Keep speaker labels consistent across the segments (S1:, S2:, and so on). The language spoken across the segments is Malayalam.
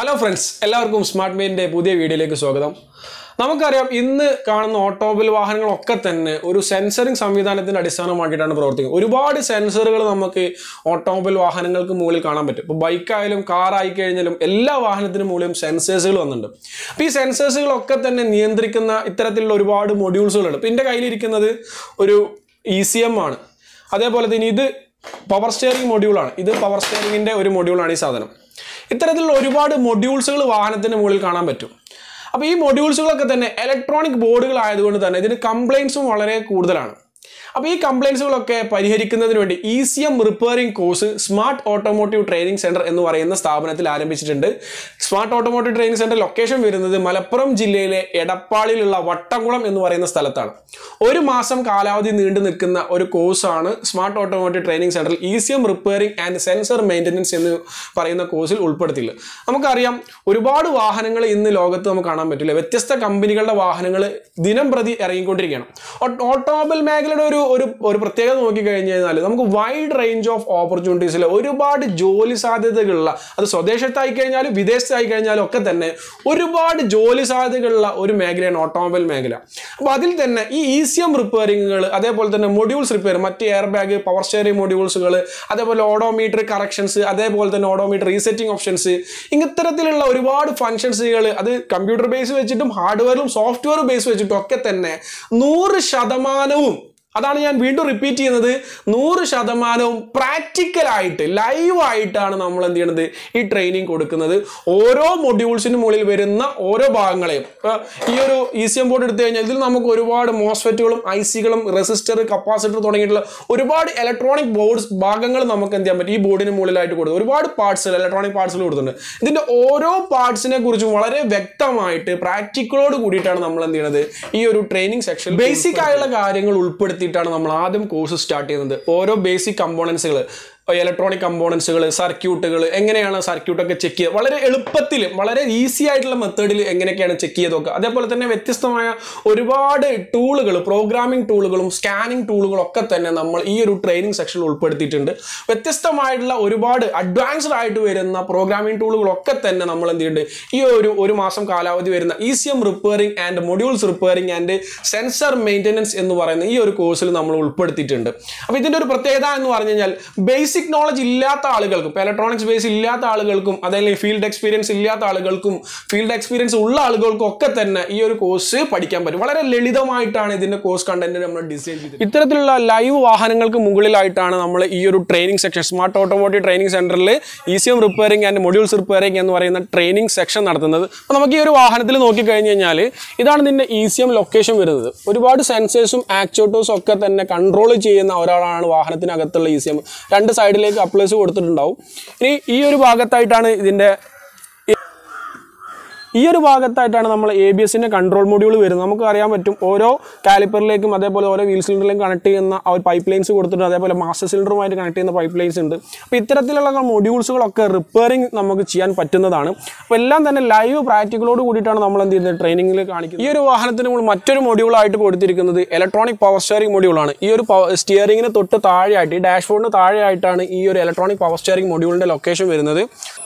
S1: ഹലോ ഫ്രണ്ട്സ് എല്ലാവർക്കും സ്മാർട്ട് മെയിൻ്റെ പുതിയ വീഡിയോയിലേക്ക് സ്വാഗതം നമുക്കറിയാം ഇന്ന് കാണുന്ന ഓട്ടോമൊബൈൽ വാഹനങ്ങളൊക്കെ തന്നെ ഒരു സെൻസറിങ് സംവിധാനത്തിന്റെ അടിസ്ഥാനമാക്കിയിട്ടാണ് പ്രവർത്തിക്കുന്നത് ഒരുപാട് സെൻസറുകൾ നമുക്ക് ഓട്ടോമൊബൈൽ വാഹനങ്ങൾക്ക് മുകളിൽ കാണാൻ പറ്റും ഇപ്പോൾ ബൈക്കായാലും കാർ ആയി കഴിഞ്ഞാലും എല്ലാ വാഹനത്തിനും മുകളിലും സെൻസേഴ്സുകൾ വന്നിട്ടുണ്ട് അപ്പോൾ ഈ സെൻസേഴ്സുകളൊക്കെ തന്നെ നിയന്ത്രിക്കുന്ന ഇത്തരത്തിലുള്ള ഒരുപാട് മൊഡ്യൂൾസുകളുണ്ട് ഇപ്പോൾ എൻ്റെ കയ്യിലിരിക്കുന്നത് ഒരു ഇ സി എം ആണ് അതേപോലെ തന്നെ ഇത് പവർ സ്റ്റിയറിംഗ് മൊഡ്യൂളാണ് ഇത് പവർ സ്റ്റിയറിംഗിൻ്റെ ഒരു മൊഡ്യൂളാണ് ഈ സാധനം ഇത്തരത്തിലുള്ള ഒരുപാട് മൊഡ്യൂൾസുകൾ വാഹനത്തിന് മുകളിൽ കാണാൻ പറ്റും അപ്പോൾ ഈ മൊഡ്യൂൾസുകളൊക്കെ തന്നെ ഇലക്ട്രോണിക് ബോർഡുകൾ ആയതുകൊണ്ട് തന്നെ ഇതിന് കംപ്ലൈൻസും വളരെ കൂടുതലാണ് അപ്പോൾ ഈ കംപ്ലൈൻസുകളൊക്കെ പരിഹരിക്കുന്നതിന് വേണ്ടി E C M repairing course smart automotive training centre എന്ന് പറയുന്ന സ്ഥാപനത്തിൽ ആരംഭിച്ചിട്ടുണ്ട് smart automotive training centre location വരുന്നത് മലപ്പുറം ജില്ലയിലെ എടപ്പാളിലുള്ള വട്ടംകുളം എന്ന് പറയുന്ന സ്ഥലത്താണ് ഒരു മാസം കാലാവധി നീണ്ടു നിൽക്കുന്ന ഒരു കോഴ്സാണ് സ്മാർട്ട് ഓട്ടോമോട്ടീവ് ട്രെയിനിങ് സെന്ററിൽ E C M repairing and sensor maintenance എന്ന് പറയുന്ന കോഴ്സിൽ ഉൾപ്പെടുത്തിയില്ല നമുക്കറിയാം ഒരുപാട് വാഹനങ്ങൾ ഇന്ന് ലോകത്ത് നമുക്ക് കാണാൻ പറ്റില്ല വ്യത്യസ്ത കമ്പനികളുടെ വാഹനങ്ങൾ ദിനം പ്രതി ഇറങ്ങിക്കൊണ്ടിരിക്കുകയാണ് ഓ- ഓട്ടോമൊബൈൽ മേഖലയുടെ ഒരു ഒരു ഒരു പ്രത്യേകത നോക്കി കഴിഞ്ഞു കഴിഞ്ഞാൽ നമുക്ക് വൈഡ് റേഞ്ച് ഓഫ് ഓപ്പർച്യൂണിറ്റീസിൽ ഒരുപാട് ജോലി സാധ്യതകളുള്ള അത് സ്വദേശത്തായി കഴിഞ്ഞാലും വിദേശത്തായി കഴിഞ്ഞാലും ഒക്കെ തന്നെ ഒരുപാട് ജോലി സാധ്യതകളുള്ള ഒരു മേഖലയാണ് ഓട്ടോമൊബൈൽ മേഖല അപ്പോൾ അതിൽ തന്നെ ഈ ഇ സി എം റിപ്പയറിങ്ങുകൾ അതേപോലെ തന്നെ മൊഡ്യൂൾസ് റിപ്പയർ മറ്റ് എയർ ബാഗ് പവർ സ്റ്റിയറിംഗ് മൊഡ്യൂൾസുകൾ അതേപോലെ ഓഡോമീറ്റർ കറക്ഷൻസ് അതേപോലെ തന്നെ ഓഡോമീറ്റർ റീസെറ്റിംഗ് ഓപ്ഷൻസ് ഇത്തരത്തിലുള്ള ഒരുപാട് ഫങ്ഷൻസുകൾ അത് കമ്പ്യൂട്ടർ ബേസ് വെച്ചിട്ടും ഹാർഡ്വെയറും സോഫ്റ്റ്വെയർ ബേസ് വെച്ചിട്ടും ഒക്കെ തന്നെ നൂറ് ശതമാനവും അതാണ് ഞാൻ വീണ്ടും റിപ്പീറ്റ് ചെയ്യുന്നത് നൂറ് ശതമാനവും പ്രാക്ടിക്കലായിട്ട് ലൈവായിട്ടാണ് നമ്മൾ എന്ത് ചെയ്യണത് ഈ ട്രെയിനിങ് കൊടുക്കുന്നത് ഓരോ മൊഡ്യൂൾസിന് മുകളിൽ വരുന്ന ഓരോ ഭാഗങ്ങളെയും ഇപ്പൊ ഈ ഒരു ഇ സി എം ബോർഡ് എടുത്തു കഴിഞ്ഞാൽ ഇതിൽ നമുക്ക് ഒരുപാട് മോസ്ഫെറ്റുകളും ഐ സികളും റെസിസ്റ്റർ കപ്പാസിറ്റർ തുടങ്ങിയിട്ടുള്ള ഒരുപാട് ഇലക്ട്രോണിക് ബോർഡ്സ് ഭാഗങ്ങൾ നമുക്ക് എന്ത് ചെയ്യാൻ പറ്റും ഈ ബോർഡിന് മുകളിലായിട്ട് കൊടുത്തു ഒരുപാട് പാർട്സ് ഇലക്ട്രോണിക് പാർട്സുകൾ കൊടുത്തിട്ടുണ്ട് ഇതിന്റെ ഓരോ പാർട്സിനെ കുറിച്ചും വളരെ വ്യക്തമായിട്ട് പ്രാക്ടിക്കലോട് കൂടിയിട്ടാണ് നമ്മൾ എന്ത് ചെയ്യുന്നത് ഈ ഒരു ട്രെയിനിങ് സെക്ഷൻ ബേസിക് ആയുള്ള കാര്യങ്ങൾ ഉൾപ്പെടുത്തിയിട്ടാണ് നമ്മൾ ആദ്യം കോഴ്സ് സ്റ്റാർട്ട് ചെയ്യുന്നത് ഓരോ ബേസിക് കമ്പോണൻസുകൾ ഇലക്ട്രോണിക് കമ്പോണൻസുകൾ സർക്യൂട്ടുകൾ എങ്ങനെയാണ് സർക്യൂട്ടൊക്കെ ചെക്ക് ചെയ്യുക വളരെ എളുപ്പത്തിൽ വളരെ ഈസി ആയിട്ടുള്ള മെത്തേഡിൽ എങ്ങനെയൊക്കെയാണ് ചെക്ക് ചെയ്തൊക്കെ അതേപോലെ തന്നെ വ്യത്യസ്തമായ ഒരുപാട് ടൂളുകൾ പ്രോഗ്രാമിംഗ് ടൂളുകളും സ്കാനിങ് ടൂളുകളും ഒക്കെ തന്നെ നമ്മൾ ഈ ഒരു ട്രെയിനിങ് സെക്ഷനിൽ ഉൾപ്പെടുത്തിയിട്ടുണ്ട് വ്യത്യസ്തമായിട്ടുള്ള ഒരുപാട് അഡ്വാൻസ്ഡ് ആയിട്ട് വരുന്ന പ്രോഗ്രാമിംഗ് ടൂളുകളൊക്കെ തന്നെ നമ്മൾ എന്ത് ചെയ്യുന്നുണ്ട് ഈ ഒരു ഒരു മാസം കാലാവധി വരുന്ന E C M repairing and modules repairing and sensor maintenance എന്ന് പറയുന്ന ഈ ഒരു കോഴ്സിൽ നമ്മൾ ഉൾപ്പെടുത്തിയിട്ടുണ്ട് അപ്പോൾ ഇതിൻ്റെ ഒരു പ്രത്യേകത എന്ന് പറഞ്ഞു കഴിഞ്ഞാൽ ബേസിക് നോളജ് ഇല്ലാത്ത ആളുകൾക്കും ഇപ്പോൾ ഇലക്ട്രോണിക്സ് ബേസ് ഇല്ലാത്ത ആളുകൾക്കും അതല്ലെങ്കിൽ ഫീൽഡ് എക്സ്പീരിയൻസ് ഇല്ലാത്ത ആളുകൾക്കും ഫീൽഡ് എക്സ്പീരിയൻസ് ഉള്ള ആളുകൾക്കും ഒക്കെ തന്നെ ഈ ഒരു കോഴ്സ് പഠിക്കാൻ പറ്റും വളരെ ലളിതമായിട്ടാണ് ഇതിന്റെ കോഴ്സ് കണ്ടന്റ് നമ്മൾ ഡിസൈൻ ചെയ്തത് ഇത്തരത്തിലുള്ള ലൈവ് വാഹനങ്ങൾക്ക് മുകളിലായിട്ടാണ് നമ്മൾ ഈ ഒരു training section smart automotive training സെന്ററിൽ E C M repairing and modules repairing എന്ന് പറയുന്ന ട്രെയിനിങ് സെക്ഷൻ നടത്തുന്നത് അപ്പോൾ നമുക്ക് ഈ ഒരു വാഹനത്തിൽ നോക്കി കഴിഞ്ഞ് കഴിഞ്ഞാൽ ഇതാണ് ഇതിന്റെ ഇ സി എം ലൊക്കേഷൻ വരുന്നത് ഒരുപാട് സെൻസേഴ്സും ആക്ച്വേറ്റേഴ്സും ഒക്കെ തന്നെ കൺട്രോൾ ചെയ്യുന്ന ഒരാളാണ് വാഹനത്തിനകത്തുള്ള ഇ സി എം രണ്ട് സൈഡിലേക്ക് അപ്ലേസ് കൊടുത്തിട്ടുണ്ടാവും ഇനി ഈ ഒരു ഭാഗത്തായിട്ടാണ് ഇതിന്റെ ഈ ഒരു ഭാഗത്തായിട്ടാണ് നമ്മൾ എ ബി എസിൻ്റെ കൺട്രോൾ മൊഡ്യൂൾ വരുന്നത് നമുക്ക് അറിയാൻ പറ്റും ഓരോ കാലിപ്പറിലേക്കും അതേപോലെ ഓരോ വീൽ സിലിണ്ടറിലേക്കും കണക്ട് ചെയ്യുന്ന ആ ഒരു പൈപ്പ് ലൈൻസ് കൊടുത്തിട്ടുണ്ട് അതേപോലെ മാസ്റ്റർ സിലിണ്ടറുമായിട്ട് കണക്ട് ചെയ്യുന്ന പൈപ്പ് ലൈൻസ് ഉണ്ട് അപ്പോൾ ഇത്തരത്തിലുള്ള മൊഡ്യൂൾസുകളൊക്കെ റിപ്പയറിംഗ് നമുക്ക് ചെയ്യാൻ പറ്റുന്നതാണ് അപ്പോൾ എല്ലാം തന്നെ ലൈവ് പ്രാക്ടിക്കലോട് കൂടിയിട്ടാണ് നമ്മൾ എന്ത് ചെയ്യുന്നത് ട്രെയിനിങ്ങിൽ കാണിക്കുന്നത് ഈ ഒരു വാഹനത്തിന് നമ്മൾ മറ്റൊരു മൊഡ്യൂളായിട്ട് കൊടുത്തിരിക്കുന്നത് ഇലക്ട്രോണിക് പവർ സ്റ്റിയറിംഗ് മൊഡ്യൂളാണ് ഈ ഒരു സ്റ്റിയറിംഗിന് തൊട്ട് താഴെയായിട്ട് ഈ ഡാഷ്ബോർഡിന് താഴെയായിട്ടാണ് ഈ ഒരു ഇലക്ട്രോണിക് പവർ സ്റ്റിയറിംഗ് മൊഡ്യൂളിൻ്റെ ലൊക്കേഷൻ വരുന്നത്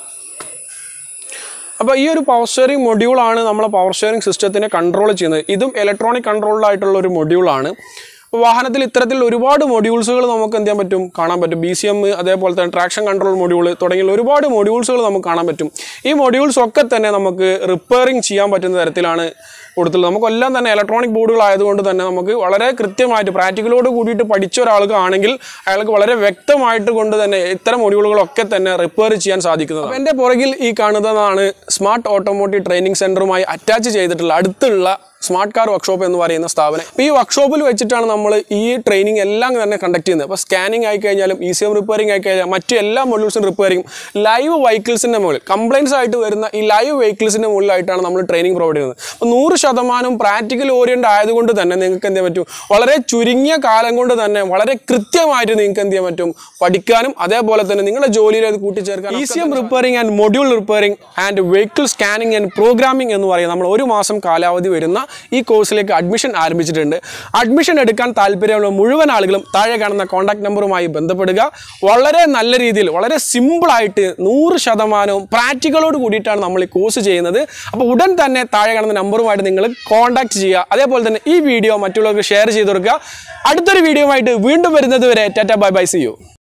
S1: അപ്പോൾ ഈ ഒരു പവർ സ്റ്റിയറിംഗ് മൊഡ്യൂളാണ് നമ്മളെ പവർ സ്റ്റിയറിംഗ് സിസ്റ്റത്തിനെ കൺട്രോൾ ചെയ്യുന്നത് ഇതും ഇലക്ട്രോണിക് കൺട്രോൾഡായിട്ടുള്ള ഒരു മൊഡ്യൂളാണ് അപ്പോൾ വാഹനത്തിൽ ഇത്തരത്തിൽ ഒരുപാട് മൊഡ്യൂൾസുകൾ നമുക്ക് എന്ത് ചെയ്യാൻ പറ്റും കാണാൻ പറ്റും ബി സി എം അതേപോലെ തന്നെ ട്രാക്ഷൻ കൺട്രോൾ മൊഡ്യൂൾ തുടങ്ങിയുള്ള ഒരുപാട് മൊഡ്യൂൾസുകൾ നമുക്ക് കാണാൻ പറ്റും ഈ മൊഡ്യൂൾസ് ഒക്കെ തന്നെ നമുക്ക് റിപ്പയറിംഗ് ചെയ്യാൻ പറ്റുന്ന തരത്തിലാണ് കൊടുത്തുള്ളത് നമുക്കെല്ലാം തന്നെ ഇലക്ട്രോണിക് ബോർഡുകൾ ആയതുകൊണ്ട് തന്നെ നമുക്ക് വളരെ കൃത്യമായിട്ട് പ്രാക്ടിക്കലോട് കൂടിയിട്ട് പഠിച്ച ഒരാൾക്കാണെങ്കിൽ അയാൾക്ക് വളരെ വ്യക്തമായിട്ട് കൊണ്ട് തന്നെ ഇത്തരം മൊഡ്യൂളുകളൊക്കെ തന്നെ റിപ്പയർ ചെയ്യാൻ സാധിക്കുന്നത് അപ്പോൾ എൻ്റെ പുറകിൽ ഈ കാണുന്നതാണ് സ്മാർട്ട് ഓട്ടോമോട്ടീവ് ട്രെയിനിങ് സെൻറ്ററുമായി അറ്റാച്ച് ചെയ്തിട്ടുള്ള അടുത്തുള്ള സ്മാർട്ട് കാർ വർക്ക്ഷോപ്പ് എന്ന് പറയുന്ന സ്ഥാപനം അപ്പോൾ ഈ വർക്ക്ഷോപ്പിൽ വെച്ചിട്ടാണ് നമ്മൾ ഈ ട്രെയിനിങ് എല്ലാം തന്നെ കണ്ടക്ട് ചെയ്യുന്നത് അപ്പോൾ സ്കാനിങ് ആയി കഴിഞ്ഞാലും ഇ സി എം റിപ്പയറിംഗ് ആയി കഴിഞ്ഞാൽ മറ്റു എല്ലാ മൊഡ്യൂൾസും റിപ്പയറിംഗ് ലൈവ് വെഹിക്കിൾസിൻ്റെ മുകളിൽ കംപ്ലയിൻസ് ആയിട്ട് വരുന്ന ഈ ലൈവ് വെഹിക്കിൾസിൻ്റെ മുകളിലായിട്ടാണ് നമ്മൾ ട്രെയിനിങ് പ്രൊവൈഡ് ചെയ്യുന്നത് അപ്പോൾ നൂറ് ശതമാനം പ്രാക്ടിക്കൽ ഓറിയൻ്റ് ആയതുകൊണ്ട് തന്നെ നിങ്ങൾക്ക് എന്ത് ചെയ്യാൻ പറ്റും വളരെ ചുരുങ്ങിയ കാലം കൊണ്ട് തന്നെ വളരെ കൃത്യമായിട്ട് നിങ്ങൾക്ക് എന്ത് ചെയ്യാൻ പറ്റും പഠിക്കാനും അതേപോലെ തന്നെ നിങ്ങളുടെ ജോലിയിൽ അത് കൂട്ടിച്ചേർക്കാൻ E C M repairing and module repairing and vehicle scanning and programming എന്ന് പറയുന്നത് നമ്മൾ ഒരു മാസം കാലാവധി വരുന്ന ഈ കോഴ്സിലേക്ക് അഡ്മിഷൻ ആരംഭിച്ചിട്ടുണ്ട് അഡ്മിഷൻ എടുക്കാൻ താല്പര്യമുള്ള മുഴുവൻ ആളുകളും താഴെ കാണുന്ന കോൺടാക്ട് നമ്പറുമായി ബന്ധപ്പെടുക വളരെ നല്ല രീതിയിൽ വളരെ സിമ്പിളായിട്ട് നൂറ് ശതമാനവും പ്രാക്ടിക്കലോട് കൂടിയിട്ടാണ് നമ്മൾ ഈ കോഴ്സ് ചെയ്യുന്നത് അപ്പോൾ ഉടൻ തന്നെ താഴെ കാണുന്ന നമ്പറുമായിട്ട് നിങ്ങൾ കോൺടാക്ട് ചെയ്യുക അതേപോലെ തന്നെ ഈ വീഡിയോ മറ്റുള്ളവർക്ക് ഷെയർ ചെയ്ത് കൊടുക്കുക അടുത്തൊരു വീഡിയോ ആയിട്ട് വീണ്ടും വരുന്നത് വരെ tata bye bye see U